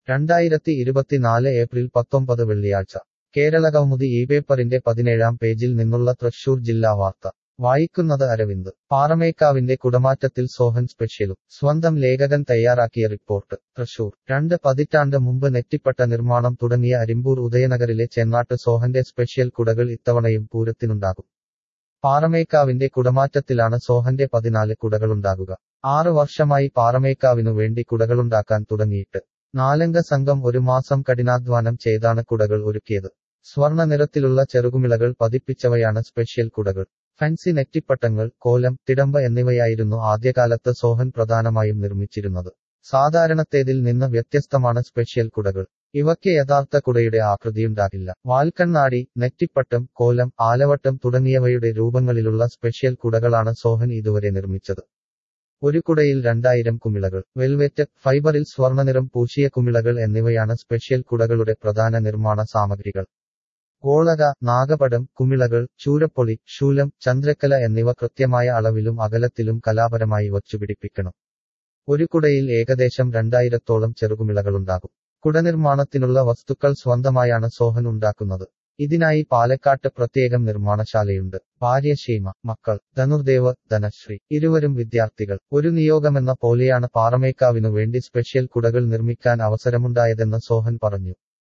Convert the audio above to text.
രണ്ടായിരത്തി ഇരുപത്തിനാല് ഏപ്രിൽ പത്തൊമ്പത് വെള്ളിയാഴ്ച കേരളകൗമുദി ഈ പേപ്പറിന്റെ പതിനേഴാം പേജിൽ നിന്നുള്ള തൃശൂർ ജില്ലാ വാർത്ത വായിക്കുന്നത് അരവിന്ദ് പാറമേക്കാവിന്റെ കുടമാറ്റത്തിൽ സോഹൻ സ്പെഷ്യലും സ്വന്തം ലേഖകൻ തയ്യാറാക്കിയ റിപ്പോർട്ട് തൃശൂർ രണ്ട് പതിറ്റാണ്ട് മുമ്പ് നെറ്റിപ്പട്ട നിർമ്മാണം തുടങ്ങിയ അരിമ്പൂർ ഉദയനഗറിലെ ചെന്നാട്ട് സോഹന്റെ സ്പെഷ്യൽ കുടകൾ ഇത്തവണയും പൂരത്തിനുണ്ടാകും പാറമേക്കാവിന്റെ കുടമാറ്റത്തിലാണ് സോഹന്റെ പതിനാല് കുടകളുണ്ടാകുക ആറ് വർഷമായി പാറമേക്കാവിനു വേണ്ടി കുടകളുണ്ടാക്കാൻ തുടങ്ങിയിട്ട് നാലംഗ സംഘം ഒരു മാസം കഠിനാധ്വാനം ചെയ്താണ് കുടകൾ ഒരുക്കിയത് സ്വർണ്ണ നിറത്തിലുള്ള ചെറുകുമിളകൾ പതിപ്പിച്ചവയാണ് സ്പെഷ്യൽ കുടകൾ ഫാൻസി നെറ്റിപ്പട്ടങ്ങൾ കോലം തിടമ്പ എന്നിവയായിരുന്നു ആദ്യകാലത്ത് സോഹൻ പ്രധാനമായും നിർമ്മിച്ചിരുന്നത് സാധാരണത്തേതിൽ നിന്ന് വ്യത്യസ്തമാണ് സ്പെഷ്യൽ കുടകൾ ഇവയ്ക്ക് യഥാർത്ഥ കുടയുടെ ആകൃതിയുണ്ടാകില്ല വാൽക്കണ്ണാടി നെറ്റിപ്പട്ടം കോലം ആലവട്ടം തുടങ്ങിയവയുടെ രൂപങ്ങളിലുള്ള സ്പെഷ്യൽ കുടകളാണ് സോഹൻ ഇതുവരെ നിർമ്മിച്ചത് ഒരു കുടയിൽ രണ്ടായിരം കുമിളകൾ വെൽവെറ്റ് ഫൈബറിൽ സ്വർണ്ണനിറം പൂശിയ കുമിളകൾ എന്നിവയാണ് സ്പെഷ്യൽ കുടകളുടെ പ്രധാന നിർമ്മാണ സാമഗ്രികൾ ഗോളക നാഗപടം കുമിളകൾ ചൂരപ്പൊളി ശൂലം ചന്ദ്രക്കല എന്നിവ കൃത്യമായ അളവിലും അകലത്തിലും കലാപരമായി വച്ചുപിടിപ്പിക്കണം ഒരു കുടയിൽ ഏകദേശം രണ്ടായിരത്തോളം ചെറുകുമിളകളുണ്ടാകും കുടനിർമ്മാണത്തിനുള്ള വസ്തുക്കൾ സ്വന്തമായാണ് സോഹൻ ഉണ്ടാക്കുന്നത് ഇതിനായി പാലക്കാട്ട് പ്രത്യേകം നിർമ്മാണശാലയുണ്ട് ഭാര്യ ഷീമ മക്കൾ ധനുർദേവ് ധനശ്രീ ഇരുവരും വിദ്യാർത്ഥികൾ ഒരു നിയോഗമെന്ന പോലെയാണ് പാറമേക്കാവിനു വേണ്ടി സ്പെഷ്യൽ കുടകൾ നിർമ്മിക്കാൻ അവസരമുണ്ടായതെന്ന് സോഹൻ പറഞ്ഞു